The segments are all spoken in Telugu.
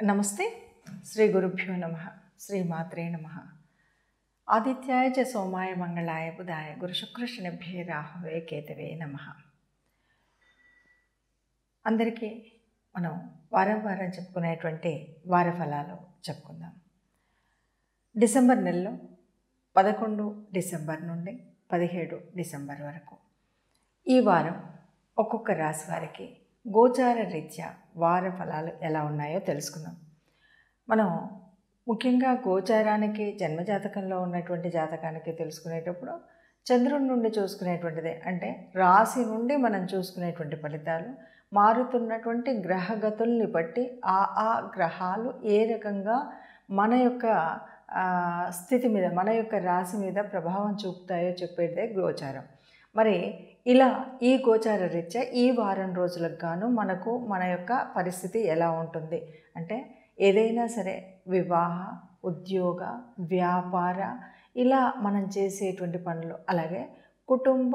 నమస్తే శ్రీ గురుభ్యో నమ శ్రీమాత్రే నమ ఆదిత్యాయ చ సోమాయ మంగళాయ బుధాయ గురుశుక్రశనిభ్యే రాహవే కేతవే నమ అందరికీ మనం వారం వారం చెప్పుకునేటువంటి వార ఫలాలు చెప్పుకుందాం డిసెంబర్ నెలలో పదకొండు డిసెంబర్ నుండి పదిహేడు డిసెంబర్ వరకు ఈ వారం ఒక్కొక్క రాశి వారికి గోచార రీత్యా వార ఫలాలు ఎలా ఉన్నాయో తెలుసుకుందాం మనం ముఖ్యంగా గోచారానికి జన్మజాతకంలో ఉన్నటువంటి జాతకానికి తెలుసుకునేటప్పుడు చంద్రుడి నుండి చూసుకునేటువంటిదే అంటే రాశి నుండి మనం చూసుకునేటువంటి ఫలితాలు మారుతున్నటువంటి గ్రహగతుల్ని బట్టి ఆ ఆ గ్రహాలు ఏ రకంగా మన యొక్క ఆ, స్థితి మీద మన యొక్క రాశి మీద ప్రభావం చూపుతాయో చెప్పేదే గోచారం మరి ఇలా ఈ గోచార రీత్యా ఈ వారం రోజులకు గాను మనకు మన యొక్క పరిస్థితి ఎలా ఉంటుంది అంటే ఏదైనా సరే వివాహ ఉద్యోగ వ్యాపార ఇలా మనం చేసేటువంటి పనులు అలాగే కుటుంబ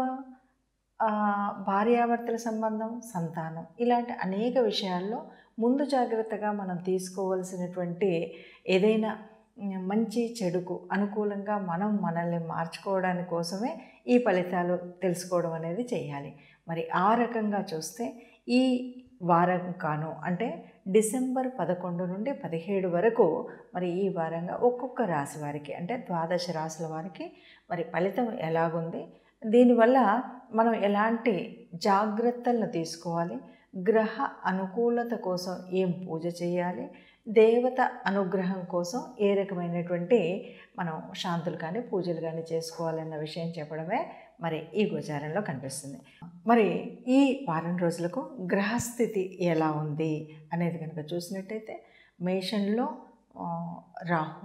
ఆ, భార్యాభర్తల సంబంధం సంతానం ఇలాంటి అనేక విషయాల్లో ముందు జాగ్రత్తగా మనం తీసుకోవలసినటువంటి ఏదైనా ఉమ్, మంచి చెడుకు అనుకూలంగా మనం మనల్ని మార్చుకోవడానికి కోసమే ఈ ఫలితాలు తెలుసుకోవడం అనేది చేయాలి మరి ఆ రకంగా చూస్తే ఈ వారం కాను అంటే డిసెంబర్ పదకొండు నుండి పదిహేడు వరకు మరి ఈ వారంగా ఒక్కొక్క రాశి వారికి అంటే ద్వాదశ రాశుల వారికి మరి ఫలితం ఎలాగుంది దీనివల్ల మనం ఎలాంటి జాగ్రత్తలను తీసుకోవాలి గ్రహ అనుకూలత కోసం ఏం పూజ చేయాలి దేవత అనుగ్రహం కోసం ఏ రకమైనటువంటి మనం శాంతులు కానీ పూజలు కానీ చేసుకోవాలన్న విషయం చెప్పడమే మరి ఈ గోచారంలో కనిపిస్తుంది మరి ఈ వారం రోజులకు గ్రహస్థితి ఎలా ఉంది అనేది కనుక చూసినట్టయితే మేషంలో ఆ, రాహు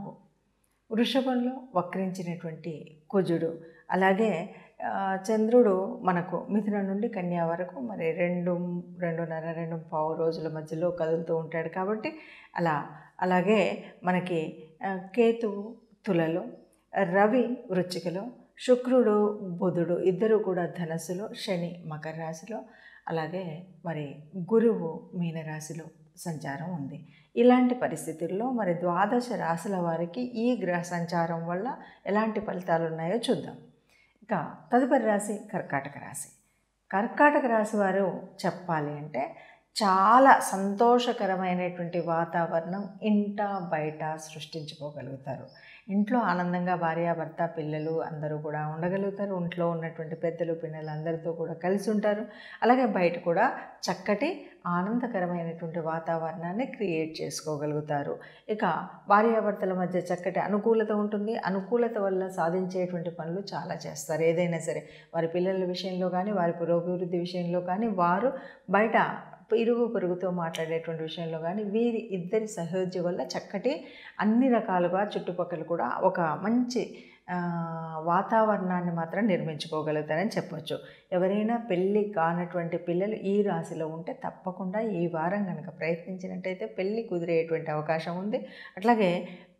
వృషభంలో వక్రించినటువంటి కుజుడు అలాగే ఆ, చంద్రుడు మనకు మిథున నుండి కన్యా వరకు మరి రెండు రెండున్నర రెండు పావు రోజుల మధ్యలో కదులుతూ ఉంటాడు కాబట్టి అలా అలాగే మనకి ఆ, కేతువు తులలో రవి వృచ్చికలో శుక్రుడు బుధుడు ఇద్దరు కూడా ధనస్సులో శని మకర రాశిలో అలాగే మరి గురువు మీనరాశిలో సంచారం ఉంది ఇలాంటి పరిస్థితుల్లో మరి ద్వాదశ రాశుల వారికి ఈ గ్రహ సంచారం వల్ల ఎలాంటి ఫలితాలు ఉన్నాయో చూద్దాం ఇక తదుపరి రాశి కర్కాటక రాశి కర్కాటక రాశి వారు చెప్పాలి అంటే చాలా సంతోషకరమైనటువంటి వాతావరణం ఇంట బయట సృష్టించుకోగలుగుతారు ఇంట్లో ఆనందంగా భార్యాభర్త పిల్లలు అందరూ కూడా ఉండగలుగుతారు ఇంట్లో ఉన్నటువంటి పెద్దలు పిల్లలు అందరితో కూడా కలిసి ఉంటారు అలాగే బయట కూడా చక్కటి ఆనందకరమైనటువంటి వాతావరణాన్ని క్రియేట్ చేసుకోగలుగుతారు ఇక భార్యాభర్తల మధ్య చక్కటి అనుకూలత ఉంటుంది అనుకూలత వల్ల సాధించేటువంటి పనులు చాలా చేస్తారు ఏదైనా సరే వారి పిల్లల విషయంలో కానీ వారి పురోభివృద్ధి విషయంలో కానీ వారు బయట ఇరుగు పొరుగుతో మాట్లాడేటువంటి విషయంలో కానీ వీరి ఇద్దరి సహోద్య వల్ల చక్కటి అన్ని రకాలుగా చుట్టుపక్కల కూడా ఒక మంచి ఆ, వాతావరణాన్ని మాత్రం నిర్మించుకోగలుగుతారని చెప్పొచ్చు ఎవరైనా పెళ్ళి కానటువంటి పిల్లలు ఈ రాశిలో ఉంటే తప్పకుండా ఈ వారం కనుక ప్రయత్నించినట్టయితే పెళ్ళి కుదిరేటువంటి అవకాశం ఉంది అట్లాగే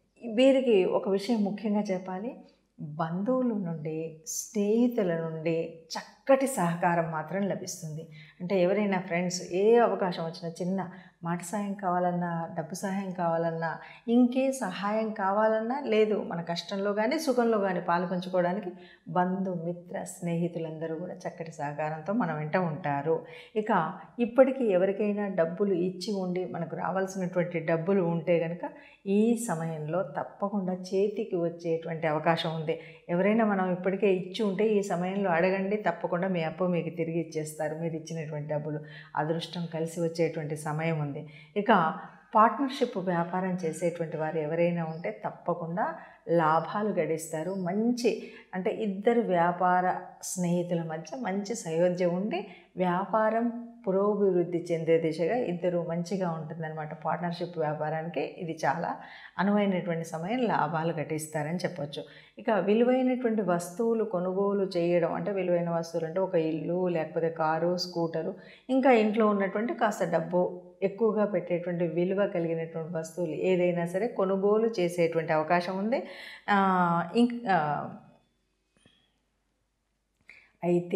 వీరికి ఒక విషయం ముఖ్యంగా చెప్పాలి బంధువుల నుండి స్నేహితుల నుండి చక్కటి సహకారం మాత్రం లభిస్తుంది అంటే ఎవరైనా ఫ్రెండ్స్ ఏ అవకాశం వచ్చినా చిన్న మాట సహాయం కావాలన్నా డబ్బు సహాయం కావాలన్నా ఇంకే సహాయం కావాలన్నా లేదు మన కష్టంలో కానీ సుఖంలో కానీ పాలు పంచుకోవడానికి బంధు మిత్ర స్నేహితులందరూ కూడా చక్కటి సహకారంతో మన వెంట ఉంటారు ఇక ఇప్పటికీ ఎవరికైనా డబ్బులు ఇచ్చి ఉండి మనకు రావాల్సినటువంటి డబ్బులు ఉంటే కనుక ఈ సమయంలో తప్పకుండా చేతికి వచ్చేటువంటి అవకాశం ఉంది ఎవరైనా మనం ఇప్పటికే ఇచ్చి ఉంటే ఈ సమయంలో అడగండి తప్పకుండా మీ అప్పు మీకు తిరిగి ఇచ్చేస్తారు మీరు ఇచ్చినటువంటి డబ్బులు అదృష్టం కలిసి వచ్చేటువంటి సమయం ఉంది ఇక పార్ట్నర్షిప్ వ్యాపారం చేసేటువంటి వారు ఎవరైనా ఉంటే తప్పకుండా లాభాలు గడిస్తారు మంచి అంటే ఇద్దరు వ్యాపార స్నేహితుల మధ్య మంచి సయోధ్య ఉండి వ్యాపారం పురోభివృద్ధి చెందే దిశగా ఇద్దరు మంచిగా ఉంటుందన్నమాట పార్ట్నర్షిప్ వ్యాపారానికి ఇది చాలా అనువైనటువంటి సమయం లాభాలు గటిస్తారని చెప్పొచ్చు ఇక విలువైనటువంటి వస్తువులు కొనుగోలు చేయడం అంటే విలువైన వస్తువులు అంటే ఒక ఇల్లు లేకపోతే కారు స్కూటరు ఇంకా ఇంట్లో ఉన్నటువంటి కాస్త డబ్బు ఎక్కువగా పెట్టేటువంటి విలువ కలిగినటువంటి వస్తువులు ఏదైనా సరే కొనుగోలు చేసేటువంటి అవకాశం ఉంది ఇంక్ అయితే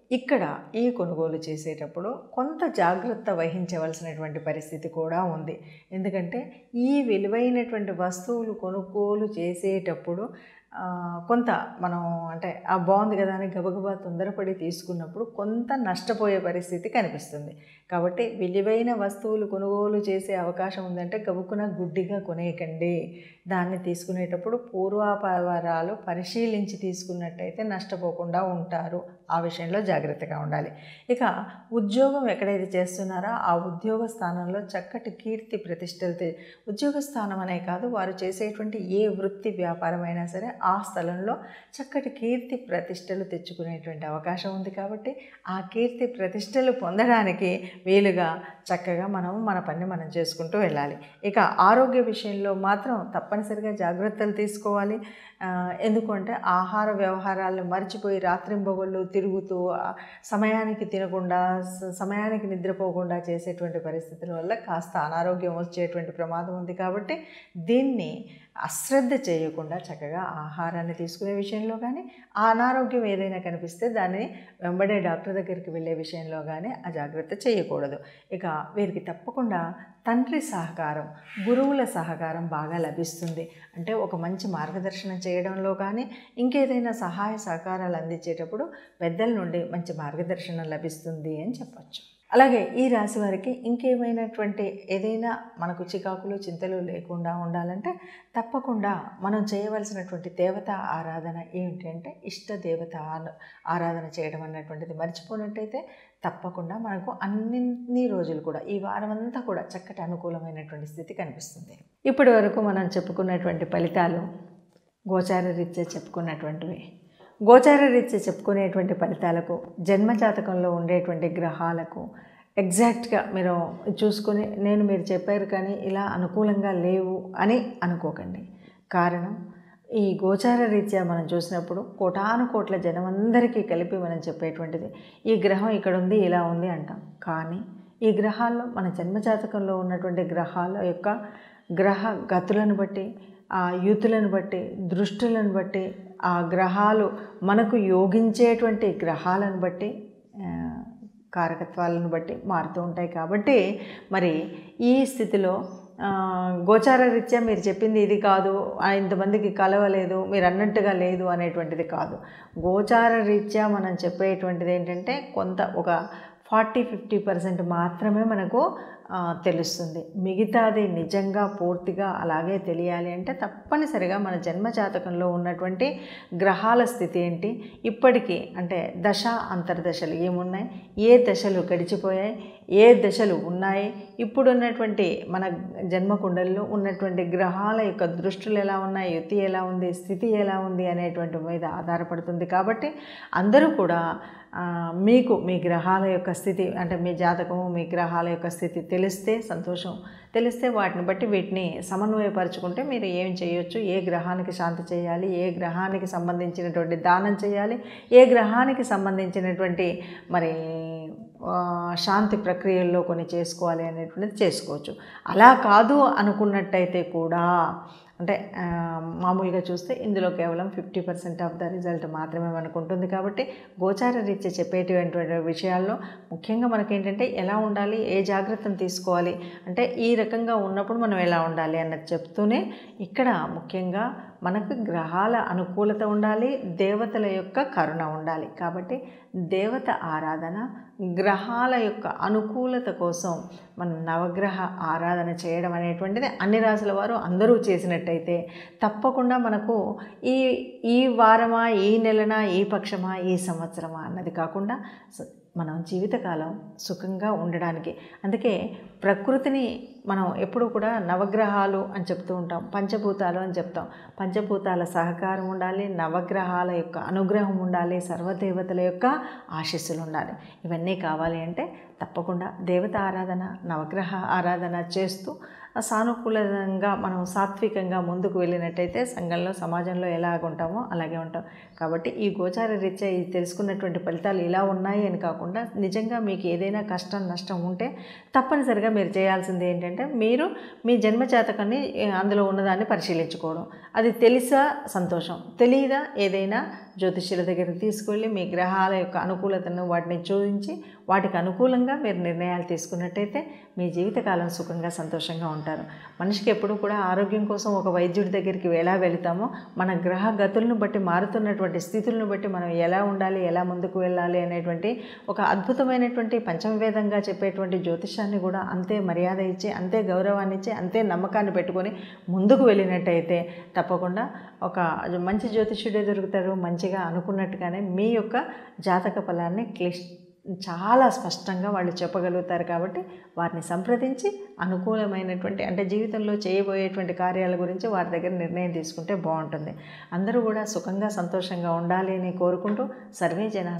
ఇక్కడ ఈ కొనుగోలు చేసేటప్పుడు కొంత జాగ్రత్త వహించవలసినటువంటి పరిస్థితి కూడా ఉంది ఎందుకంటే ఈ విలువైనటువంటి వస్తువులు కొనుగోలు చేసేటప్పుడు ఆ, కొంత మనం అంటే ఆ బాగుంది కదా అని గబగబా తొందరపడి తీసుకున్నప్పుడు కొంత నష్టపోయే పరిస్థితి కనిపిస్తుంది కాబట్టి విలువైన వస్తువులు కొనుగోలు చేసే అవకాశం ఉందంటే గబుక్కున గుడ్డిగా కొనేయకండి దాన్ని తీసుకునేటప్పుడు పూర్వాపరాలు పరిశీలించి తీసుకున్నట్టయితే నష్టపోకుండా ఉంటారు ఆ విషయంలో జాగ్రత్తగా ఉండాలి ఇక ఉద్యోగం ఎక్కడైతే చేస్తున్నారో ఆ ఉద్యోగ స్థానంలో చక్కటి కీర్తి ప్రతిష్టలు తె- ఉద్యోగ స్థానం అనే కాదు వారు చేసేటువంటి ఏ వృత్తి వ్యాపారమైనా సరే ఆ స్థలంలో చక్కటి కీర్తి ప్రతిష్టలు తెచ్చుకునేటువంటి అవకాశం ఉంది కాబట్టి ఆ కీర్తి ప్రతిష్టలు పొందడానికి వీలుగా చక్కగా మనం మన పని మనం చేసుకుంటూ వెళ్ళాలి ఇక ఆరోగ్య విషయంలో మాత్రం తప్పనిసరిగా జాగ్రత్తలు తీసుకోవాలి ఆ, ఎందుకంటే ఆహార వ్యవహారాలను మర్చిపోయి రాత్రింబగళ్ళు తిరుగుతూ ఆ, సమయానికి తినకుండా స- సమయానికి నిద్రపోకుండా చేసేటువంటి పరిస్థితుల వల్ల కాస్త అనారోగ్యం వచ్చేటువంటి ప్రమాదం ఉంది కాబట్టి దీన్ని అశ్రద్ధ చేయకుండా చక్కగా ఆహారాన్ని తీసుకునే విషయంలో కానీ ఆ అనారోగ్యం ఏదైనా కనిపిస్తే దాన్ని వెంబడే డాక్టర్ దగ్గరికి వెళ్ళే విషయంలో కానీ ఆ జాగ్రత్త చేయకూడదు ఇక వీరికి తప్పకుండా తండ్రి సహకారం గురువుల సహకారం బాగా లభిస్తుంది అంటే ఒక మంచి మార్గదర్శనం చేయడంలో కానీ ఇంకేదైనా సహాయ సహకారాలు అందించేటప్పుడు పెద్దల నుండి మంచి మార్గదర్శనం లభిస్తుంది అని చెప్పచ్చు అలాగే ఈ రాశి వారికి ఇంకేమైనటువంటి ఏదైనా మనకు చికాకులు చింతలు లేకుండా ఉండాలంటే తప్పకుండా మనం చేయవలసినటువంటి దేవత ఆరాధన ఏమిటి అంటే ఇష్ట దేవత ఆన- ఆరాధన చేయడం అన్నటువంటిది మర్చిపోయినట్టయితే తప్పకుండా మనకు అన్ని రోజులు కూడా ఈ వారం అంతా కూడా చక్కటి అనుకూలమైనటువంటి స్థితి కనిపిస్తుంది ఇప్పటి వరకు మనం చెప్పుకున్నటువంటి ఫలితాలు గోచార రీత్యా చెప్పుకున్నటువంటివి గోచార రీత్యా చెప్పుకునేటువంటి ఫలితాలకు జన్మజాతకంలో ఉండేటువంటి గ్రహాలకు ఎగ్జాక్ట్గా మీరు చూసుకొని నేను మీరు చెప్పారు కానీ ఇలా అనుకూలంగా లేవు అని అనుకోకండి కారణం ఈ గోచార రీత్యా మనం చూసినప్పుడు కోటాను కోట్ల జనమందరికీ కలిపి మనం చెప్పేటువంటిది ఈ గ్రహం ఇక్కడ ఉంది ఇలా ఉంది అంటాం కానీ ఈ గ్రహాల్లో మన జన్మజాతకంలో ఉన్నటువంటి గ్రహాల యొక్క గ్రహ గతులను బట్టి ఆ యూతులను బట్టి దృష్టులను బట్టి ఆ గ్రహాలు మనకు యోగించేటువంటి గ్రహాలను బట్టి ఆ, కారకత్వాలను బట్టి మారుతూ ఉంటాయి కాబట్టి మరి ఈ స్థితిలో ఆ, గోచార రీత్యా మీరు చెప్పింది ఇది కాదు ఆ, ఇంతమందికి కలవలేదు మీరు అన్నట్టుగా లేదు అనేటువంటిది కాదు గోచార రీత్యా మనం చెప్పేటువంటిది ఏంటంటే కొంత ఒక ఫార్టీ ఫిఫ్టీ పర్సెంట్ మాత్రమే మనకు ఆ, తెలుస్తుంది మిగతాది నిజంగా పూర్తిగా అలాగే తెలియాలి అంటే తప్పనిసరిగా మన జన్మ జాతకంలో ఉన్నటువంటి గ్రహాల స్థితి ఏంటి ఇప్పటికీ అంటే దశ అంతర్దశలు ఏమున్నాయి ఏ దశలు గడిచిపోయాయి ఏ దశలు ఉన్నాయి ఇప్పుడున్నటువంటి మన జన్మకుండల్లో ఉన్నటువంటి గ్రహాల యొక్క దృష్టిలు ఎలా ఉన్నాయి యుతి ఎలా ఉంది స్థితి ఎలా ఉంది అనేటువంటి మీద ఆధారపడుతుంది కాబట్టి అందరూ కూడా ఆ, మీకు మీ గ్రహాల యొక్క స్థితి అంటే మీ జాతకము మీ గ్రహాల యొక్క స్థితి తెలిస్తే సంతోషం తెలిస్తే వాటిని బట్టి వీటిని సమన్వయపరచుకుంటే మీరు ఏం చేయొచ్చు ఏ గ్రహానికి శాంతి చేయాలి ఏ గ్రహానికి సంబంధించినటువంటి దానం చేయాలి ఏ గ్రహానికి సంబంధించినటువంటి మరి ఆ, శాంతి ప్రక్రియల్లో కొన్ని చేసుకోవాలి అనేటువంటిది చేసుకోవచ్చు అలా కాదు అనుకున్నట్టయితే కూడా అంటే ఆ, మామూలుగా చూస్తే ఇందులో కేవలం fifty percent of the result మాత్రమే మనకు ఉంటుంది కాబట్టి గోచార రీత్యా చెప్పేటువంటి విషయాల్లో ముఖ్యంగా మనకేంటంటే ఎలా ఉండాలి ఏ జాగ్రత్తను తీసుకోవాలి అంటే ఈ రకంగా ఉన్నప్పుడు మనం ఎలా ఉండాలి అన్నది చెప్తూనే ఇక్కడ ముఖ్యంగా మనకు గ్రహాల అనుకూలత ఉండాలి దేవతల యొక్క కరుణ ఉండాలి కాబట్టి దేవత ఆరాధన గ్రహాల యొక్క అనుకూలత కోసం మన నవగ్రహ ఆరాధన చేయడం అనేటువంటిది అన్ని రాసుల వారు అందరూ చేసినట్టయితే తప్పకుండా మనకు ఈ ఈ వారమా ఈ నెలనా ఈ పక్షమా ఈ సంవత్సరమా అన్నది కాకుండా స- మనం జీవితకాలం సుఖంగా ఉండడానికి అందుకే ప్రకృతిని మనం ఎప్పుడూ కూడా నవగ్రహాలు అని చెప్తూ ఉంటాం పంచభూతాలు అని చెప్తాం పంచభూతాల సహకారం ఉండాలి నవగ్రహాల యొక్క అనుగ్రహం ఉండాలి సర్వదేవతల యొక్క ఆశీస్సులు ఉండాలి ఇవన్నీ కావాలి అంటే తప్పకుండా దేవత ఆరాధన నవగ్రహ ఆరాధన చేస్తూ ఆ సానుకూలంగా మనం సాత్వికంగా ముందుకు వెళ్ళినట్టయితే సంఘంలో సమాజంలో ఎలాగ ఉంటామో అలాగే ఉంటాం కాబట్టి ఈ గోచార రీత్యా ఈ తెలుసుకున్నటువంటి ఫలితాలు ఇలా ఉన్నాయి అని కాకుండా నిజంగా మీకు ఏదైనా కష్టం నష్టం ఉంటే తప్పనిసరిగా మీరు చేయాల్సింది ఏంటంటే మీరు మీ జన్మ జాతకాన్ని ఏ, అందులో ఉన్నదాన్ని పరిశీలించుకోవడం అది తెలిసా సంతోషం తెలియదా ఏదైనా జ్యోతిష్యుల దగ్గరికి తీసుకెళ్ళి మీ గ్రహాల యొక్క అనుకూలతను వాటిని చూపించి వాటికి అనుకూలంగా మీరు నిర్ణయాలు తీసుకున్నట్టయితే మీ జీవితకాలం సుఖంగా సంతోషంగా ఉంటారు మనిషికి ఎప్పుడు కూడా ఆరోగ్యం కోసం ఒక వైద్యుడి దగ్గరికి ఎలా వెళతామో మన గ్రహ గతులను బట్టి మారుతున్నటువంటి స్థితులను బట్టి మనం ఎలా ఉండాలి ఎలా ముందుకు వెళ్ళాలి అనేటువంటి ఒక అద్భుతమైనటువంటి పంచమవేదంగా చెప్పేటువంటి జ్యోతిషాన్ని కూడా అంతే మర్యాద ఇచ్చి అంతే గౌరవాన్ని ఇచ్చి అంతే నమ్మకాన్ని పెట్టుకొని ముందుకు వెళ్ళినట్టయితే తప్పకుండా ఒక మంచి జ్యోతిష్యుడే దొరుకుతారు మంచిగా అనుకున్నట్టుగానే మీ యొక్క జాతక ఫలాన్ని క్లిష్ చాలా స్పష్టంగా వాళ్ళు చెప్పగలుగుతారు కాబట్టి వారిని సంప్రదించి అనుకూలమైనటువంటి అంటే జీవితంలో చేయబోయేటువంటి కార్యాల గురించి వారి దగ్గర నిర్ణయం తీసుకుంటే బాగుంటుంది అందరూ కూడా సుఖంగా సంతోషంగా ఉండాలి అని కోరుకుంటూ సర్వే జన